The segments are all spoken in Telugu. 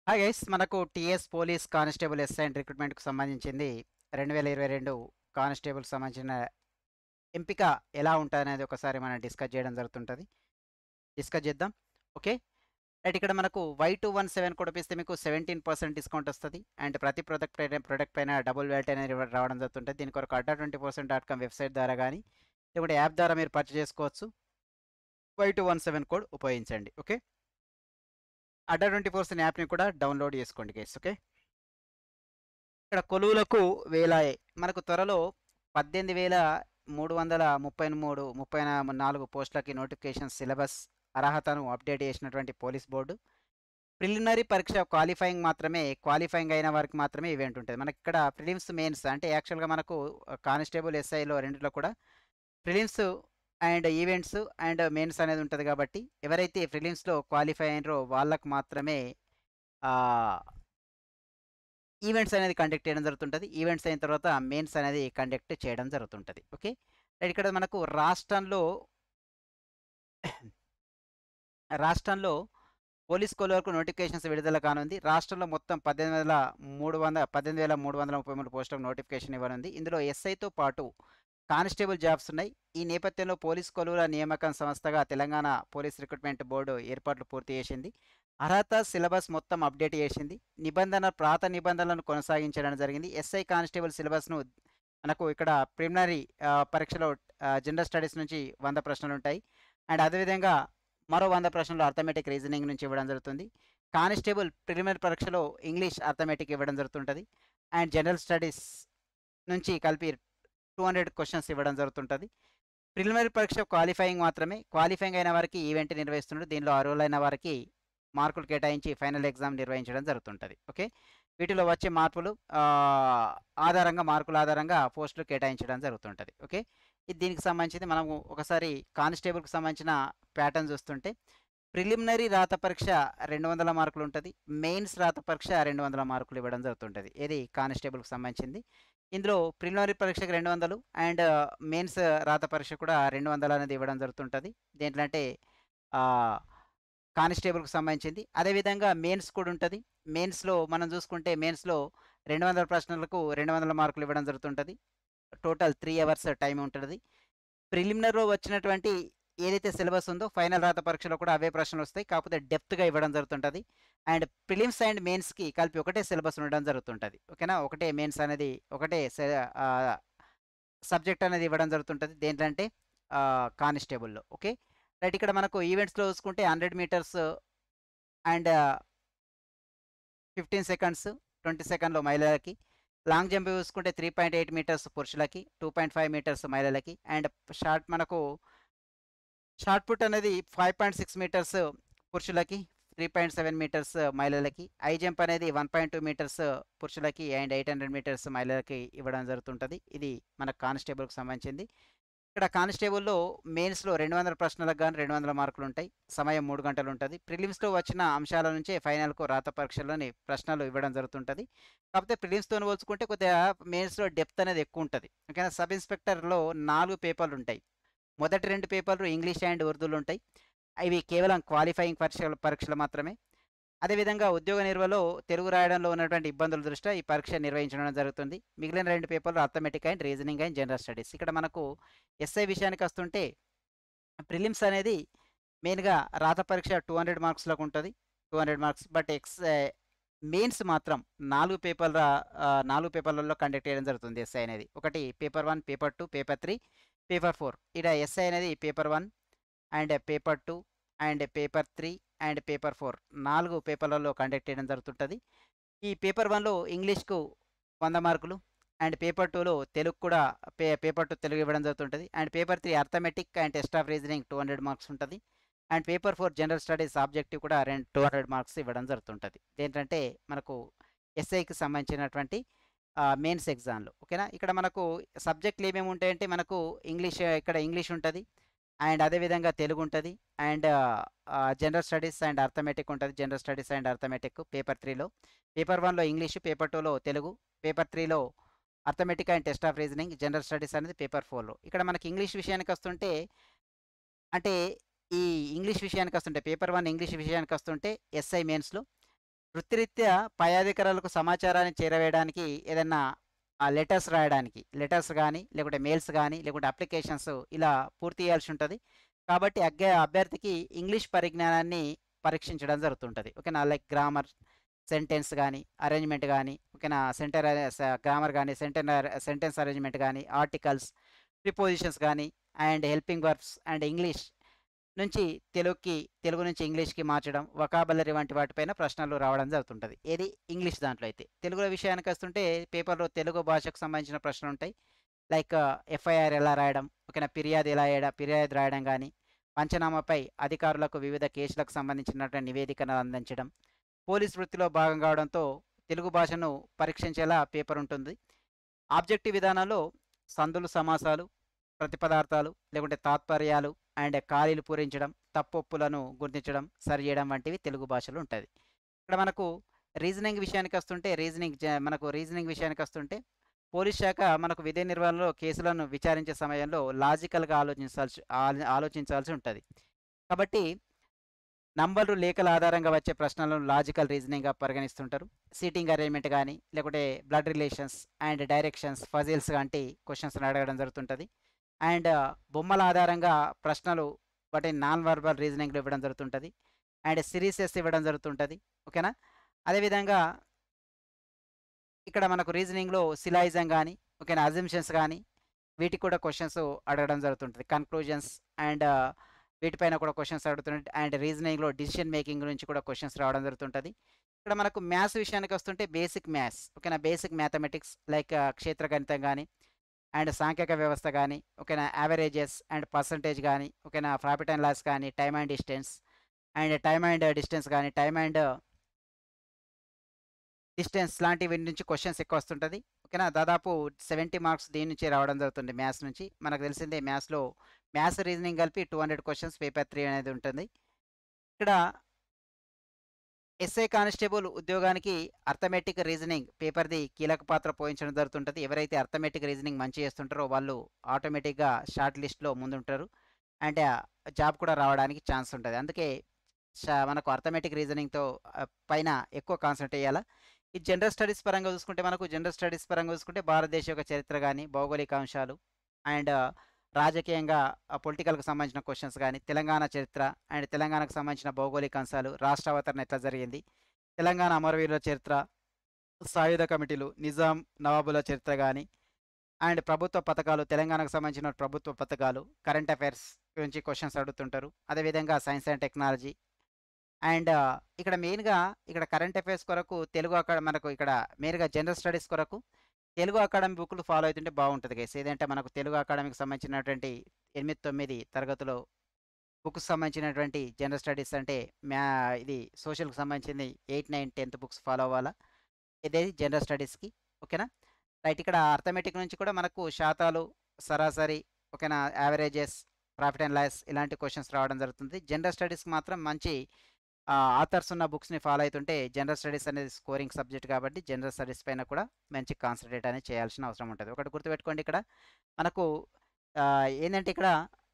హాయ్ గైస్ మనకు TS police constable SI and రిక్రూట్మెంట్‌కు సంబంధించింది 2022 కానిస్టేబుల్‌కి సంబంధించిన ఎంపిక ఎలా ఉంటదనేది ఒకసారి మనం డిస్కస్ చేయడం జరుగుతుంటది. డిస్కస్ చేద్దాం. ఓకే. రైట్ ఇక్కడ మనకు Y217 కోడ్ ఉపయోగిస్తే మీకు 17% డిస్కౌంట్ వస్తది. అండ్ ప్రతి ప్రొడక్ట్ పైన ప్రొడక్ట్ పైన డబుల్ వాల్యూటీ అనేది రావడం జరుగుతుంటది. దీని కొరకు అడ్డా20% డాట్ కామ్ వెబ్‌సైట్ ద్వారా గాని, లేకుంటే యాప్ ద్వారా మీరు పర్చేజ్ చేసుకోవచ్చు. Y217 కోడ్ ఉపయోగించండి. ఓకే. అడ్డా20% యాప్‌ని కూడా డౌన్‌లోడ్ చేసుకోండి గైస్. ఓకే. ఇక్కడ కొలువులకు వేలాయే. మనకు త్వరలో 18,333 34 పోస్టులకి నోటిఫికేషన్ సిలబస్ అర్హతను అప్డేట్ చేసినటువంటి పోలీస్ బోర్డు. ప్రిలిమినరీ పరీక్ష క్వాలిఫైయింగ్ మాత్రమే క్వాలిఫైయింగ్ అయిన వారికి మాత్రమే ఈవెంట్ ఉంటది. మనకిక్కడ ప్రిలిమ్స్, మెయిన్స్ అంటే యాక్చువల్‌గా మనకు కానిస్టేబుల్, ఎస్ఐలో రెండిట్లో కూడా prelims and events and mains అనేది ఉంటది కాబట్టి, ఎవరైతే ప్రిలిమ్స్‌లో క్వాలిఫై అయినరో వాళ్ళకి మాత్రమే ఆహ్ ఈవెంట్స్ అనేది కండక్ట్ చేయడం జరుగుతుంటది. ఈవెంట్స్ అయిన తర్వాత మెయిన్స్ అనేది కండక్ట్ చేయడం జరుగుతుంటది. ఓకే. రైట్ ఇక్కడ మనకు రాష్ట్రంలో రాష్ట్రంలో పోలీస్ కొలువులకు నోటిఫికేషన్స్ విడుదల కానుంది. రాష్ట్రంలో మొత్తం 18,300 18,333 పోస్టులకు నోటిఫికేషన్ ఇవ్వనుంది. ఇందులో ఎస్ఐతో పాటు కానిస్టేబుల్ జాబ్స్ ఉన్నాయి. ఈ నేపథ్యంలో పోలీస్ కొలువుల నియామకం సంస్థగా తెలంగాణ పోలీస్ రిక్రూట్మెంట్ బోర్డు ఏర్పాట్లు పూర్తి చేసింది. అర్హత, సిలబస్ మొత్తం అప్డేట్ చేసింది. నిబంధన పాత నిబంధనలను కొనసాగించడం జరిగింది. ఎస్ఐ కానిస్టేబుల్ సిలబస్‌ను మనకు ఇక్కడ ప్రిలిమినరీ ఆహ్, పరీక్షలో ఆహ్, జనరల్ స్టడీస్ నుంచి 100 ప్రశ్నలుంటాయి. అండ్ అదేవిధంగా మరో 100 ప్రశ్నలు అర్థమెటిక్, రీజనింగ్ నుంచి ఇవ్వడం జరుగుతుంది. కానిస్టేబుల్ ప్రిలిమినరీ పరీక్షలో ఇంగ్లీష్, అర్థమెటిక్ ఇవ్వడం జరుగుతుంటది. అండ్ జనరల్ స్టడీస్ నుంచి కలిపి 200 క్వెషన్స్ ఇవ్వడం జరుగుతుంటది. ప్రిలిమినరీ పరీక్ష క్వాలిఫైయింగ్ మాత్రమే. క్వాలిఫైయింగ్ అయిన వారికి ఈవెంట్ నిర్వహిస్తున్నారు. దీనిలో అర్హులైన వారికి మార్కులు కేటాయించి ఫైనల్ ఎగ్జామ్ నిర్వహించడం జరుగుతుంటది. ఓకే. వీటిలో వచ్చే మార్పులు ఆహ్, ఆధారంగా మార్కుల ఆధారంగా పోస్టులు కేటాయించడం జరుగుతుంటది. ఓకే. ఇది దీనికి సంబంధించింది మనము ఒకసారి కానిస్టేబుల్‌కి సంబంధించిన ప్యాటర్న్ చూస్తుంటే, ప్రిలిమినరీ రాత పరీక్ష 200 మార్కులు ఉంటది. మెయిన్స్ రాత పరీక్ష 200 మార్కులు ఇవ్వడం జరుగుతుంటది. ఏది కానిస్టేబుల్‌కి సంబంధించింది. ఇందులో ప్రిలిమినరీ పరీక్షకు 200 అండ్ మెయిన్స్ రాత పరీక్ష కూడా 200 అనేది ఇవ్వడం జరుగుతుంటది. దేంట్లో అంటే ఆహ్, కానిస్టేబుల్‌కి సంబంధించింది. అదేవిధంగా మెయిన్స్ కూడా ఉంటది. మెయిన్స్‌లో మనం చూసుకుంటే మెయిన్స్‌లో 200 ప్రశ్నలకు 200 మార్కులు ఇవ్వడం జరుగుతుంటది. టోటల్ 3 అవర్స్ టైమ్ ఉంటది. ప్రిలిమినరీలో వచ్చినటువంటి ఏదైతే సిలబస్ ఉందో ఫైనల్ రాత పరీక్షలో కూడా అవే ప్రశ్నలొస్తాయి. కాకపోతే డెప్త్‌గా ఇవ్వడం జరుగుతుంటది. అండ్ ప్రిలిమ్స్ అండ్ మెయిన్స్‌కి కలిపి ఒకటే సిలబస్ ఉండడం జరుగుతుంటది. ఓకేనా. ఒకటే మెయిన్స్ అనేది ఒకటే సె ఆహ్, సబ్జెక్ట్ అనేది ఇవ్వడం జరుగుతుంటది. దేంట్లో అంటే ఆహ్, కానిస్టేబుల్‌లో. ఓకే. రైట్ ఇక్కడ మనకు ఈవెంట్స్‌లో చూసుకుంటే 100 మీటర్స్ అండ్ 15 సెకండ్స్, 20 సెకండ్‌లో మహిళలకి. లాంగ్ జంప్ చూసుకుంటే 3.8 మీటర్స్ పురుషులకి, 2.5 మీటర్స్ మహిళలకి. అండ్ షార్ట్ మనకు షాట్ పుట్ అనేది 5.6 మీటర్స్ పురుషులకి, 3.7 మీటర్స్ మహిళలకి. హై జంప్ అనేది 1.2 మీటర్స్ పురుషులకి అండ్ 800 మీటర్స్ మహిళలకి ఇవ్వడం జరుగుతుంటది. ఇది మన కానిస్టేబుల్‌కి సంబంధించింది. ఇక్కడ కానిస్టేబుల్‌లో మెయిన్స్‌లో 200 ప్రశ్నలకు గాను 200 మార్కులుంటాయి. సమయం 3 గంటలుంటది. ప్రిలిమ్స్‌లో వచ్చిన అంశాల నుంచే ఫైనల్‌కు రాత పరీక్షలోని ప్రశ్నలు ఇవ్వడం జరుగుతుంటది. కాకపోతే ప్రిలిమ్స్‌తోని పోల్చుకుంటే కొద్దిగా మెయిన్స్‌లో డెప్త్ అనేది ఎక్కువుంటది. ఓకేనా. సబ్ ఇన్స్‌పెక్టర్‌లో 4 పేపర్లుంటాయి. మొదటి 2 పేపర్లు ఇంగ్లీష్ అండ్ ఉర్దూలో ఉంటాయి. ఇవి కేవలం క్వాలిఫైయింగ్ పరీక్షలు పరీక్షలు మాత్రమే. అదేవిధంగా ఉద్యోగ నిర్వహణలో తెలుగు రాయడంలో ఉన్నటువంటి ఇబ్బందుల దృష్ట్యా ఈ పరీక్ష నిర్వహించడం జరుగుతుంది. మిగిలిన 2 పేపర్లు arithmetic and reasoning and general studies. ఇక్కడ మనకు ఎస్ఐ విషయానికొస్తుంటే ప్రిలిమ్స్ అనేది మెయిన్‌గా రాత పరీక్ష 200 మార్క్స్‌లకు ఉంటది. 200 మార్క్స్. బట్ ఎక్స్ మెయిన్స్ మాత్రం 4 పేపర్ల ఆహ్, 4 పేపర్లలో కండక్ట్ చేయడం జరుగుతుంది ఎస్ఐ అనేది. ఒకటి పేపర్ 1, పేపర్ 2, పేపర్ 3, పేపర్ 4. ఈడ ఎస్ఐ అనేది paper 1 and paper 2 and paper 3 and paper 4 4 పేపర్లలో కండక్ట్ చేయడం జరుగుతుంటది. ఈ పేపర్ 1లో ఇంగ్లీష్‌కు 100 మార్కులు అండ్ పేపర్ 2లో తెలుగు కూడా పే పేపర్ 2 తెలుగు ఇవ్వడం జరుగుతుంటది. And paper 3 arithmetic and test of reasoning 200 marks ఉంటది. And paper 4 general studies objective కూడా రెం 200 మార్క్స్ ఇవ్వడం జరుగుతుంటది. దేంటంటే మనకు ఎస్ఐకి సంబంధించినటువంటి ఆహ్, మెయిన్స్ ఎగ్జామ్‌లో. ఓకేనా. ఇక్కడ మనకు సబ్జెక్ట్‌లు ఏమేమి ఉంటాయంటే మనకు ఇంగ్లీష్ ఇక్కడ ఇంగ్లీష్ ఉంటది. అండ్ అదేవిధంగా తెలుగు ఉంటది. And ah, general studies and arithmetic ఉంటది. General studies and arithmetic paper 3లో. పేపర్ 1లో ఇంగ్లీష్, పేపర్ 2లో తెలుగు, పేపర్ 3లో arithmetic and test of reasoning, general studies అనేది పేపర్ 4లో. ఇక్కడ మనకి ఇంగ్లీష్ విషయానికొస్తుంటే అంటే ఈ ఇంగ్లీష్ విషయానికొస్తుంటే పేపర్ 1 ఇంగ్లీష్ విషయానికొస్తుంటే ఎస్ఐ మెయిన్స్‌లో వృత్తిరీత్యా పై అధికారులకు సమాచారాన్ని చేరవేయడానికి ఏదన్నా లెటర్స్ రాయడానికి లెటర్స్ కానీ లేకుంటే మెయిల్స్ కానీ లేకుంటే అప్లికేషన్స్ ఇలా పూర్తి చేయాల్సి ఉంటుంది కాబట్టి అగ్గే అభ్యర్థికి ఇంగ్లీష్ పరిజ్ఞానాన్ని పరీక్షించడం జరుగుతుంటుంది ఓకేనా లైక్ గ్రామర్ సెంటెన్స్ కానీ అరేంజ్మెంట్ కానీ ఓకేనా సెంటర్ గ్రామర్ కానీ సెంటెన్ సెంటెన్స్ అరేంజ్మెంట్ కానీ ఆర్టికల్స్ ప్రిపోజిషన్స్ కానీ and helping verbs and English నుంచి తెలుగుకి తెలుగు నుంచి ఇంగ్లీష్కి మార్చడం వకాబలరీ వంటి వాటిపైన ప్రశ్నలు రావడం జరుగుతుంటుంది ఏది ఇంగ్లీష్ దాంట్లో అయితే తెలుగు విషయానికి వస్తుంటే పేపర్లో తెలుగు భాషకు సంబంధించిన ప్రశ్నలు ఉంటాయి లైక్ ఎఫ్ఐఆర్ ఎలా రాయడం ఓకేనా ఫిర్యాదు ఎలా వేయడం ఫిర్యాదు రాయడం కానీ పంచనామాపై అధికారులకు వివిధ కేసులకు సంబంధించినటువంటి నివేదికను అందించడం పోలీస్ వృత్తిలో భాగం కావడంతో తెలుగు భాషను పరీక్షించేలా పేపర్ ఉంటుంది ఆబ్జెక్టివ్ విధానంలో సందులు సమాసాలు ప్రతిపదార్థాలు లేకుంటే తాత్పర్యాలు అండ్ ఖాళీలు పూరించడం తప్పొప్పులను గుర్తించడం సరిచేయడం వంటివి తెలుగు భాషలో ఉంటుంది ఇక్కడ మనకు రీజనింగ్ విషయానికి వస్తుంటే రీజనింగ్ మనకు రీజనింగ్ విషయానికి వస్తుంటే పోలీస్ శాఖ మనకు విధి నిర్వహణలో కేసులను విచారించే సమయంలో లాజికల్గా ఆలోచించాల్సి ఆలోచించాల్సి ఉంటుంది కాబట్టి నంబర్లు లేఖల ఆధారంగా వచ్చే ప్రశ్నలను లాజికల్ రీజనింగ్గా పరిగణిస్తుంటారు సీటింగ్ అరేంజ్మెంట్ కానీ లేకుంటే blood relations and directions puzzles వంటి క్వశ్చన్స్ అడగడం జరుగుతుంటుంది అండ్ బొమ్మల ఆధారంగా ప్రశ్నలు వాటి నాన్ వర్బల్ రీజనింగ్లో ఇవ్వడం జరుగుతుంటుంది అండ్ సిరీసెస్ ఇవ్వడం జరుగుతుంటుంది ఓకేనా అదేవిధంగా ఇక్కడ మనకు రీజనింగ్లో సిలాయిజం కానీ ఓకేనా అజంప్షన్స్ కానీ వీటికి కూడా క్వశ్చన్స్ అడగడం జరుగుతుంటుంది కన్క్లూజన్స్ అండ్ వీటిపైన కూడా క్వశ్చన్స్ అడుగుతుంటాయి అండ్ రీజనింగ్లో డిసిషన్ మేకింగ్ గురించి కూడా క్వశ్చన్స్ రావడం జరుగుతుంటుంది ఇక్కడ మనకు మ్యాథ్స్ విషయానికి వస్తుంటే బేసిక్ మ్యాథ్స్ ఓకేనా బేసిక్ మ్యాథమెటిక్స్ లైక్ క్షేత్రగణితం కానీ అండ్ సాంఖ్యక వ్యవస్థ కానీ ఓకేనా యావరేజెస్ అండ్ పర్సంటేజ్ కానీ ఓకేనా ప్రాఫిట్ అండ్ లాస్ కానీ time and distance and time and distance కానీ టైమ్ అండ్ డిస్టెన్స్ లాంటి వీటి నుంచి క్వశ్చన్స్ ఎక్కువ వస్తుంటుంది ఓకేనా దాదాపు సెవెంటీ మార్క్స్ దీని నుంచి రావడం జరుగుతుంది మ్యాథ్స్ నుంచి మనకు తెలిసిందే మ్యాథ్స్లో మ్యాథ్స్ రీజనింగ్ కలిపి two hundred questions paper three అనేది ఉంటుంది ఇక్కడ ఎస్ఐ కానిస్టేబుల్ ఉద్యోగానికి అర్థమెటిక్ రీజనింగ్ పేపర్ది కీలక పాత్ర పోయించడం జరుగుతుంటుంది ఎవరైతే అర్థమెటిక్ రీజనింగ్ మంచి చేస్తుంటారో వాళ్ళు ఆటోమేటిక్గా షార్ట్ లిస్ట్లో ముందుంటారు అండ్ జాబ్ కూడా రావడానికి ఛాన్స్ ఉంటుంది అందుకే మనకు అర్థమెటిక్ రీజనింగ్తో పైన ఎక్కువ కాన్సన్ట్రేట్ చేయాలా ఈ జనరల్ స్టడీస్ పరంగా చూసుకుంటే మనకు జనరల్ స్టడీస్ పరంగా చూసుకుంటే భారతదేశ యొక్క చరిత్ర కానీ భౌగోళిక అంశాలు అండ్ రాజకీయంగా పొలిటికల్కి సంబంధించిన క్వశ్చన్స్ కానీ తెలంగాణ చరిత్ర అండ్ తెలంగాణకు సంబంధించిన భౌగోళిక అంశాలు రాష్ట్ర అవతరణ ఎట్లా జరిగింది తెలంగాణ అమరవీరుల చరిత్ర సాయుధ కమిటీలు నిజాం నవాబుల చరిత్ర కానీ అండ్ ప్రభుత్వ పథకాలు తెలంగాణకు సంబంధించిన ప్రభుత్వ పథకాలు కరెంట్ అఫైర్స్ గురించి క్వశ్చన్స్ అడుగుతుంటారు అదేవిధంగా సైన్స్ అండ్ టెక్నాలజీ అండ్ ఇక్కడ మెయిన్గా ఇక్కడ కరెంట్ అఫైర్స్ కొరకు తెలుగు అక్కడ మనకు ఇక్కడ మెయిన్గా జనరల్ స్టడీస్ కొరకు తెలుగు అకాడమీ బుక్లు ఫాలో అవుతుంటే బాగుంటుంది గైస్ ఏదంటే మనకు తెలుగు అకాడమీకి సంబంధించినటువంటి ఎనిమిది తొమ్మిది తరగతిలో బుక్స్ సంబంధించినటువంటి జనరల్ స్టడీస్ అంటే మ్యా ఇది సోషల్కి సంబంధించింది eight nine tenth books follow అవ్వాలా ఇదేది జనరల్ స్టడీస్కి ఓకేనా రైట్ ఇక్కడ అర్థమెటిక్ నుంచి కూడా మనకు శాతాలు సరాసరి ఓకేనా యావరేజెస్ ప్రాఫిట్ అండ్ లాస్ ఇలాంటి క్వశ్చన్స్ రావడం జరుగుతుంది జనరల్ స్టడీస్కి మాత్రం మంచి ఆథర్స్ ఉన్న బుక్స్ని ఫాలో అవుతుంటే జనరల్ స్టడీస్ అనేది స్కోరింగ్ సబ్జెక్ట్ కాబట్టి జనరల్ స్టడీస్ పైన కూడా మంచి కాన్సన్ట్రేట్ అనేది చేయాల్సిన అవసరం ఉంటుంది ఒకటి గుర్తుపెట్టుకోండి ఇక్కడ మనకు ఏంటంటే ఇక్కడ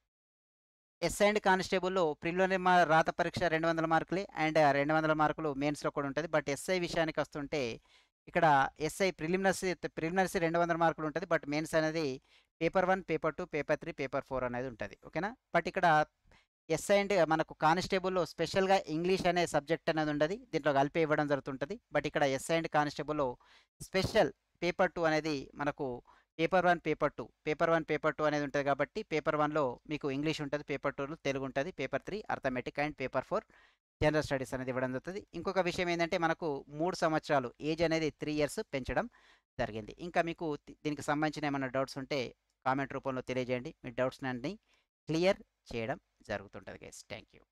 ఎస్ అండ్ కానిస్టేబుల్లో ప్రిలిమినరీ మా రాత పరీక్ష రెండు వందల మార్కులే అండ్ రెండు వందల మార్కులు మెయిన్స్లో కూడా ఉంటుంది బట్ ఎస్ఐ విషయానికి వస్తుంటే ఇక్కడ ఎస్ఐ ప్రిలిమినర్సీ ప్రిలిమినర్సీ రెండు వందల మార్కులు ఉంటుంది బట్ మెయిన్స్ అనేది paper one paper two paper three paper four అనేది ఉంటుంది ఓకేనా బట్ ఇక్కడ ఎస్ఐ అండ్ మనకు కానిస్టేబుల్లో స్పెషల్గా ఇంగ్లీష్ అనే సబ్జెక్ట్ అనేది ఉండదు దీంట్లో కలిపి ఇవ్వడం జరుగుతుంటుంది బట్ ఇక్కడ ఎస్ఐ అండ్ కానిస్టేబుల్లో స్పెషల్ పేపర్ టూ అనేది మనకు paper one paper two paper one paper two అనేది ఉంటుంది కాబట్టి పేపర్ వన్లో మీకు ఇంగ్లీష్ ఉంటుంది పేపర్ టూలో తెలుగు ఉంటుంది paper three arithmetic and paper four general studies అనేది ఇవ్వడం జరుగుతుంది ఇంకొక విషయం ఏంటంటే మనకు మూడు సంవత్సరాలు ఏజ్ అనేది త్రీ ఇయర్స్ పెంచడం జరిగింది ఇంకా మీకు దీనికి సంబంధించిన ఏమైనా డౌట్స్ ఉంటే కామెంట్ రూపంలో తెలియజేయండి మీ డౌట్స్ అన్ని క్లియర్ చేయడం జరుగుతుంటుంది గైస్ థ్యాంక్ యూ